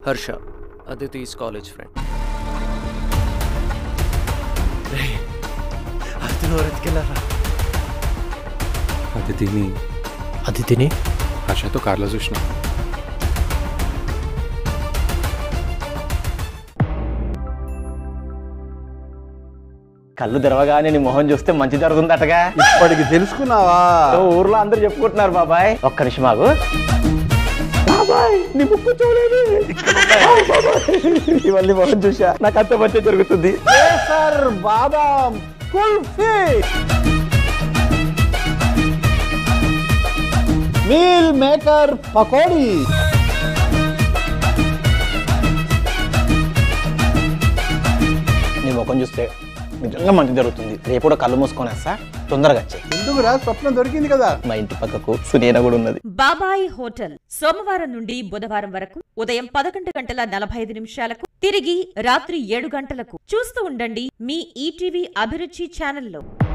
Harsha అదితీస్ college friend అది ఎత్తుకెళ్ళారా అది తిని అది తిని హర్షతో కార్లో చూసిన కళ్ళు తెరవగానే నీ మొహం చూస్తే మంచి జరుగుతుందటగా ఇప్పటికి తెలుసుకున్నావా ఓ, ఊర్లో అందరూ చెప్పుకుంటున్నారు బాబాయ్ ఒక్క నిమిషం ఆగు బాబాయ్ నీ ముక్కు చూడలేదు ఇవన్నీ మొహం చూసా నాకు అంత మంచి జరుగుతుంది సార్ బాదాం కుల్ఫీ మీల్ మేకర్ పకోడీ నీ ముఖం చూస్తే నిజంగా మంచి జరుగుతుంది రేపు కూడా కళ్ళు మూసుకొని వస్తా తొందరగా వచ్చాయి ఎందుకురా స్వప్నం దొరికింది కదా మా ఇంటి పక్కకు సునీన కూడా ఉన్నది బాబాయ్ హోటల్ సోమవారం నుండి బుధవారం వరకు ఉదయం పదకొండు గంటల నలభై ఐదు నిమిషాలకు తిరిగి రాత్రి ఏడు గంటలకు చూస్తూ ఉండండి మీ ఈటీవీ అభిరుచి ఛానల్లో